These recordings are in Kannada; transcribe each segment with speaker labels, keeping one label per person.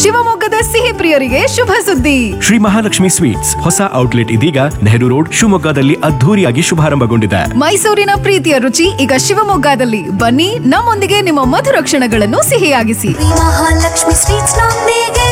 Speaker 1: ಶಿವಮೊಗ್ಗದ ಸಿಹಿ ಪ್ರಿಯರಿಗೆ ಶುಭ ಸುದ್ದಿ
Speaker 2: ಶ್ರೀ ಮಹಾಲಕ್ಷ್ಮಿ ಸ್ವೀಟ್ಸ್ ಹೊಸ ಔಟ್ಲೆಟ್ ಇದೀಗ ನೆಹರು ರೋಡ್ ಶಿವಮೊಗ್ಗದಲ್ಲಿ ಅದ್ಧೂರಿಯಾಗಿ ಶುಭಾರಂಭಗೊಂಡಿದೆ
Speaker 1: ಮೈಸೂರಿನ ಪ್ರೀತಿಯ ರುಚಿ ಈಗ ಶಿವಮೊಗ್ಗದಲ್ಲಿ ಬನ್ನಿ ನಮ್ಮೊಂದಿಗೆ ನಿಮ್ಮ ಮಧುರ ಕ್ಷಣಗಳನ್ನು ಸಿಹಿಯಾಗಿಸಿ
Speaker 3: ಶ್ರೀ ಮಹಾಲಕ್ಷ್ಮಿ ಸ್ವೀಟ್ಸ್ ನೊಂದಿಗೆ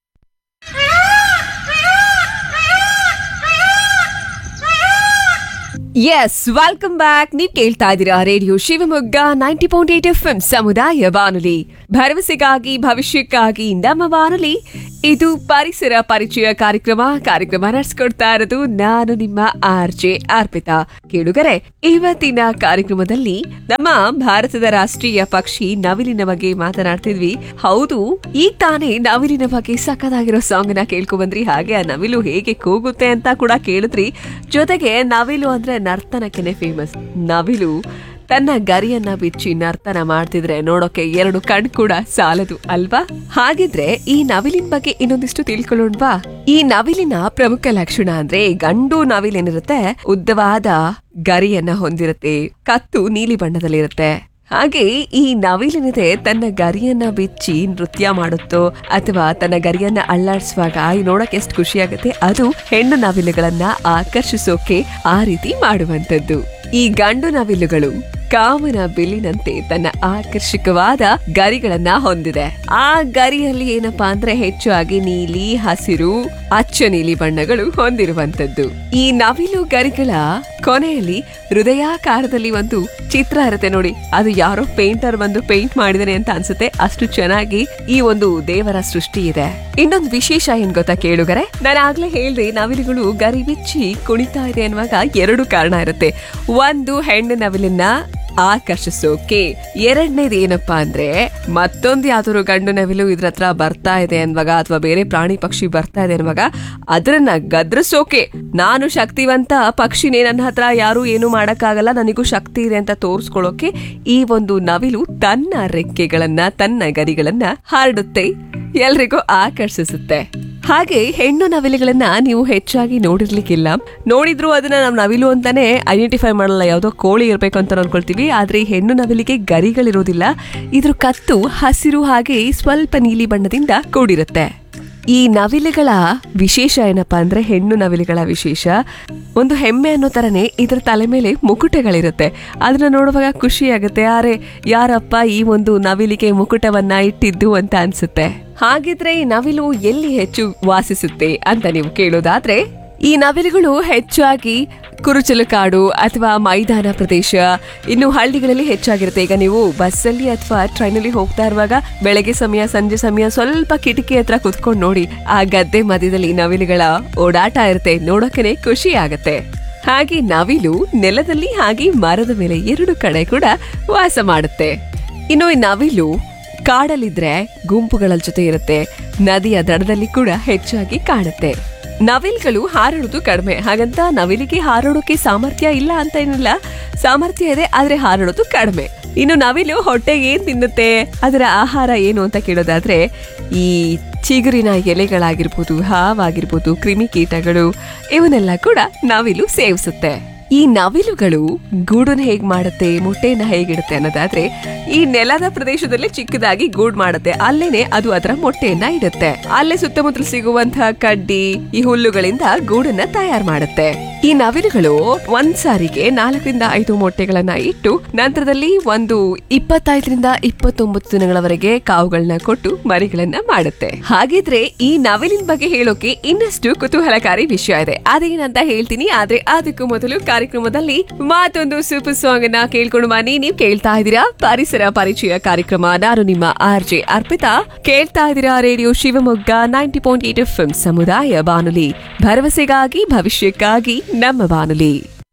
Speaker 4: ಎಸ್ ವೆಲ್ಕಮ್ ಬ್ಯಾಕ್ ನೀವ್ ಕೇಳ್ತಾ ಇದ್ದೀರಾ radio Shivamogga ninety point eight F M ಸಮುದಾಯ ಬಾನುಲಿ ಭರವಸೆಗಾಗಿ ಭವಿಷ್ಯಕ್ಕಾಗಿ ನಮ್ಮ ಬಾನುಲಿ ಇದು ಪರಿಸರ ಪರಿಚಯ ಕಾರ್ಯಕ್ರಮ ಕಾರ್ಯಕ್ರಮ ನಡೆಸ್ಕೊಡ್ತಾ ಇರೋದು ನಾನು ನಿಮ್ಮ ಆರ್ ಜೆ ಅರ್ಪಿತಾ ಕೇಳುಗರೆ ಇವತ್ತಿನ ಕಾರ್ಯಕ್ರಮದಲ್ಲಿ ನಮ್ಮ ಭಾರತದ ರಾಷ್ಟ್ರೀಯ ಪಕ್ಷಿ ನವಿಲಿನ ಬಗ್ಗೆ ಮಾತನಾಡ್ತಿದ್ವಿ ಹೌದು ಈಗ ತಾನೇ ನವಿಲಿನ ಬಗ್ಗೆ ಸಖತ್ತಾಗಿರೋ ಸಾಂಗ್ ನ ಕೇಳ್ಕೊ ಬಂದ್ರಿ ಹಾಗೆ ಆ ನವಿಲು ಹೇಗೆ ಕೂಗುತ್ತೆ ಅಂತ ಕೂಡ ಕೇಳಿದ್ರಿ ಜೊತೆಗೆ ನವಿಲು ಅಂದ್ರೆ ನರ್ತನಕ್ಕೆನೆ ಫೇಮಸ್ ನವಿಲು ತನ್ನ ಗರಿಯನ್ನ ಬಿಚ್ಚಿ ನರ್ತನ ಮಾಡ್ತಿದ್ರೆ ನೋಡೋಕೆ ಎರಡು ಕಣ್ ಕೂಡ ಸಾಲದು ಅಲ್ವಾ ಹಾಗಿದ್ರೆ ಈ ನವಿಲಿನ ಬಗ್ಗೆ ಇನ್ನೊಂದಿಷ್ಟು ತಿಳ್ಕೊಳ್ಳೋಣ್ವಾ ಈ ನವಿಲಿನ ಪ್ರಮುಖ ಲಕ್ಷಣ ಅಂದ್ರೆ ಗಂಡು ನವಿಲೇನಿರುತ್ತೆ ಉದ್ದವಾದ ಗರಿಯನ್ನ ಹೊಂದಿರುತ್ತೆ ಕತ್ತು ನೀಲಿ ಬಣ್ಣದಲ್ಲಿರುತ್ತೆ ಹಾಗೆ ಈ ನವಿಲಿನಿದೆ ತನ್ನ ಗರಿಯನ್ನ ಬಿಚ್ಚಿ ನೃತ್ಯ ಮಾಡುತ್ತೋ ಅಥವಾ ತನ್ನ ಗರಿಯನ್ನ ಅಳ್ಳಾಡಿಸುವಾಗ ಈ ನೋಡಕ್ ಎಷ್ಟು ಖುಷಿ ಆಗುತ್ತೆ ಅದು ಹೆಣ್ಣು ನವಿಲುಗಳನ್ನ ಆಕರ್ಷಿಸೋಕೆ ಆ ರೀತಿ ಮಾಡುವಂತದ್ದು ಈ ಗಂಡು ನವಿಲುಗಳು ಕಾಮನ ಬಿಲ್ಲಿನಂತೆ ತನ್ನ ಆಕರ್ಷಕವಾದ ಗರಿಗಳನ್ನ ಹೊಂದಿದೆ ಆ ಗರಿಯಲ್ಲಿ ಏನಪ್ಪಾ ಅಂದ್ರೆ ಹೆಚ್ಚಾಗಿ ನೀಲಿ ಹಸಿರು ಅಚ್ಚ ನೀಲಿ ಬಣ್ಣಗಳು ಹೊಂದಿರುವಂತದ್ದು ಈ ನವಿಲು ಗರಿಗಳ ಕೊನೆಯಲ್ಲಿ ಹೃದಯಾಕಾರದಲ್ಲಿ ಒಂದು ಚಿತ್ರ ಇರುತ್ತೆ ನೋಡಿ ಅದು ಯಾರೋ ಪೇಂಟರ್ ಬಂದು ಪೇಂಟ್ ಮಾಡಿದಾನೆ ಅಂತ ಅನ್ಸುತ್ತೆ ಅಷ್ಟು ಚೆನ್ನಾಗಿ ಈ ಒಂದು ದೇವರ ಸೃಷ್ಟಿ ಇದೆ ಇನ್ನೊಂದು ವಿಶೇಷ ಏನ್ ಗೊತ್ತಾ ಕೇಳುಗರೆ ನಾನು ಆಗ್ಲೇ ಹೇಳ್ದೆ ನವಿಲುಗಳು ಗರಿ ಬಿಚ್ಚಿ ಕುಣಿತಾ ಇದೆ ಅನ್ನುವಾಗ ಎರಡು ಕಾರಣ ಇರುತ್ತೆ ಒಂದು ಹೆಣ್ಣು ನವಿಲನ್ನ ಆಕರ್ಷಿಸೋಕೆ ಎರಡನೇದು ಏನಪ್ಪಾ ಅಂದ್ರೆ ಮತ್ತೊಂದು ಯಾವ್ದಾದ್ರು ಗಂಡು ನವಿಲು ಇದ್ರ ಹತ್ರ ಬರ್ತಾ ಇದೆ ಅನ್ನುವಾಗ ಅಥವಾ ಬೇರೆ ಪ್ರಾಣಿ ಪಕ್ಷಿ ಬರ್ತಾ ಇದೆ ಅನ್ನುವಾಗ ಅದನ್ನ ಗದ್ರಸೋಕೆ ನಾನು ಶಕ್ತಿವಂತ ಪಕ್ಷಿನೇ ನನ್ನ ಹತ್ರ ಯಾರು ಏನು ಮಾಡಕ್ಕಾಗಲ್ಲ ನನಗೂ ಶಕ್ತಿ ಇದೆ ಅಂತ ತೋರಿಸ್ಕೊಳ್ಳೋಕೆ ಈ ಒಂದು ನವಿಲು ತನ್ನ ರೆಕ್ಕೆಗಳನ್ನ ತನ್ನ ಗರಿಗಳನ್ನ ಹರಡುತ್ತೆ ಎಲ್ರಿಗೂ ಆಕರ್ಷಿಸುತ್ತೆ ಹಾಗೆ ಹೆಣ್ಣು ನವಿಲುಗಳನ್ನ ನೀವು ಹೆಚ್ಚಾಗಿ ನೋಡಿರ್ಲಿಕ್ಕಿಲ್ಲ ನೋಡಿದ್ರು ಅದನ್ನ ನಾವು ನವಿಲು ಅಂತಾನೆ ಐಡೆಂಟಿಫೈ ಮಾಡಲ್ಲ ಯಾವುದೋ ಕೋಳಿ ಇರ್ಬೇಕು ಅಂತ ಅನ್ಕೊಳ್ತೀವಿ ಆದ್ರೆ ಈ ಹೆಣ್ಣು ನವಿಲಿಗೆ ಗರಿಗಳಿರೋದಿಲ್ಲ ಇದ್ರ ಕತ್ತು ಹಸಿರು ಹಾಗೆ ಸ್ವಲ್ಪ ನೀಲಿ ಬಣ್ಣದಿಂದ ಕೂಡಿರುತ್ತೆ ಈ ನವಿಲುಗಳ ವಿಶೇಷ ಏನಪ್ಪಾ ಅಂದ್ರೆ ಹೆಣ್ಣು ನವಿಲುಗಳ ವಿಶೇಷ ಒಂದು ಹೆಮ್ಮೆ ಅನ್ನೋ ತರನೇ ಇದ್ರ ತಲೆ ಮೇಲೆ ಮುಕುಟಗಳಿರುತ್ತೆ ಅದನ್ನ ನೋಡುವಾಗ ಖುಷಿ ಆಗುತ್ತೆ ಯಾರೇ ಯಾರಪ್ಪ ಈ ಒಂದು ನವಿಲಿಗೆ ಮುಕುಟವನ್ನ ಇಟ್ಟಿದ್ದು ಅಂತ ಅನ್ಸುತ್ತೆ ಹಾಗಿದ್ರೆ ಈ ನವಿಲು ಎಲ್ಲಿ ಹೆಚ್ಚು ವಾಸಿಸುತ್ತೆ ಅಂತ ನೀವು ಕೇಳೋದಾದ್ರೆ ಈ ನವಿಲುಗಳು ಹೆಚ್ಚಾಗಿ ಕುರುಚಲು ಕಾಡು ಅಥವಾ ಮೈದಾನ ಪ್ರದೇಶ ಇನ್ನು ಹಳ್ಳಿಗಳಲ್ಲಿ ಹೆಚ್ಚಾಗಿರುತ್ತೆ ಈಗ ನೀವು ಬಸ್ಸಲ್ಲಿ ಅಥವಾ ಟ್ರೈನಲ್ಲಿ ಹೋಗ್ತಾ ಇರುವಾಗ ಬೆಳಗ್ಗೆ ಸಮಯ ಸಂಜೆ ಸಮಯ ಸ್ವಲ್ಪ ಕಿಟಕಿ ಹತ್ರ ಕುತ್ಕೊಂಡು ನೋಡಿ ಆ ಗದ್ದೆ ಮಧ್ಯದಲ್ಲಿ ನವಿಲುಗಳ ಓಡಾಟ ಇರುತ್ತೆ ನೋಡೋಕೆನೆ ಖುಷಿ ಆಗತ್ತೆ ಹಾಗೆ ನವಿಲು ನೆಲದಲ್ಲಿ ಹಾಗೆ ಮರದ ಮೇಲೆ ಎರಡು ಕಡೆ ಕೂಡ ವಾಸ ಮಾಡುತ್ತೆ ಇನ್ನು ಈ ನವಿಲು ಕಾಡಲ್ಲಿದ್ರೆ ಗುಂಪುಗಳ ಜೊತೆ ಇರುತ್ತೆ ನದಿಯ ದಡದಲ್ಲಿ ಕೂಡ ಹೆಚ್ಚಾಗಿ ಕಾಣುತ್ತೆ ನವಿಲ್ಗಳು ಹಾರಾಡೋದು ಕಡಿಮೆ ಹಾಗಂತ ನವಿಲಿಗೆ ಹಾರಾಡೋಕೆ ಸಾಮರ್ಥ್ಯ ಇಲ್ಲ ಅಂತ ಏನಿಲ್ಲ ಸಾಮರ್ಥ್ಯ ಇದೆ ಆದ್ರೆ ಹಾರಾಡೋದು ಕಡಿಮೆ ಇನ್ನು ನವಿಲು ಹೊಟ್ಟೆಗೆ ಏನ್ ತಿನ್ನುತ್ತೆ ಅದರ ಆಹಾರ ಏನು ಅಂತ ಕೇಳೋದಾದ್ರೆ ಈ ಚಿಗುರಿನ ಎಲೆಗಳಾಗಿರ್ಬೋದು ಹಾವಾಗಿರ್ಬೋದು ಕ್ರಿಮಿಕೀಟಗಳು ಇವನ್ನೆಲ್ಲ ಕೂಡ ನವಿಲು ಸೇವಿಸುತ್ತೆ ಈ ನವಿಲುಗಳು ಗೂಡನ್ನ ಹೇಗ್ ಮಾಡುತ್ತೆ ಮೊಟ್ಟೆಯನ್ನ ಹೇಗಿಡುತ್ತೆ ಅನ್ನೋದಾದ್ರೆ ಈ ನೆಲದ ಪ್ರದೇಶದಲ್ಲಿ ಚಿಕ್ಕದಾಗಿ ಗೂಡ್ ಮಾಡುತ್ತೆ ಅಲ್ಲೇನೆ ಅದು ಅದರ ಮೊಟ್ಟೆಯನ್ನ ಇಡುತ್ತೆ ಅಲ್ಲೇ ಸುತ್ತಮುತ್ತಲು ಸಿಗುವಂತಹ ಕಡ್ಡಿ ಈ ಹುಲ್ಲುಗಳಿಂದ ಗೂಡನ್ನ ತಯಾರು ಮಾಡುತ್ತೆ ಈ ನವಿಲುಗಳು ಒಂದ್ ಸಾರಿಗೆ ನಾಲ್ಕರಿಂದ ಐದು ಮೊಟ್ಟೆಗಳನ್ನ ಇಟ್ಟು ನಂತರದಲ್ಲಿ ಒಂದು ಇಪ್ಪತ್ತೈದರಿಂದ ಇಪ್ಪತ್ತೊಂಬತ್ತು ದಿನಗಳವರೆಗೆ ಕಾವುಗಳನ್ನ ಕೊಟ್ಟು ಮರಿಗಳನ್ನ ಮಾಡುತ್ತೆ ಹಾಗಿದ್ರೆ ಈ ನವಿಲಿನ ಬಗ್ಗೆ ಹೇಳೋಕೆ ಇನ್ನಷ್ಟು ಕುತೂಹಲಕಾರಿ ವಿಷಯ ಇದೆ ಅದೇನಂತ ಹೇಳ್ತೀನಿ ಆದ್ರೆ ಅದಕ್ಕೂ ಮೊದಲು ಕಾರ್ಯಕ್ರಮದಲ್ಲಿ ಮತ್ತೊಂದು ಸೂಪರ್ ಸಾಂಗ್ ಅನ್ನ ಕೇಳ್ಕೊಂಡು ಬನ್ನಿ ನೀವು ಕೇಳ್ತಾ ಇದ್ದೀರಾ ಪರಿಸರ ಪರಿಚಯ ಕಾರ್ಯಕ್ರಮ ನಾನು ನಿಮ್ಮ ಆರ್ ಜೆ ಅರ್ಪಿತಾ ಕೇಳ್ತಾ ಇದ್ದೀರಾ radio Shivamogga ninety point eight F ಸಮುದಾಯ ಬಾನುಲಿ ಭರವಸೆಗಾಗಿ ಭವಿಷ್ಯಕ್ಕಾಗಿ ನಮ್ಮ ಬಾನುಲಿ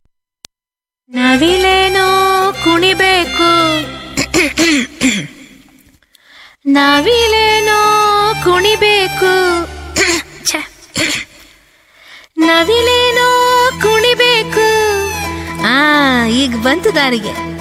Speaker 3: ನವಿಲೇನೋ ಕುಣಿಬೇಕು ನವಿಲೇನೋ ಕುಣಿಬೇಕು ಛೆ. ನವಿಲೇನೋ ಕುಣಿಬೇಕು ಆ ಈಗ ಬಂತು ದಾರಿಗೆ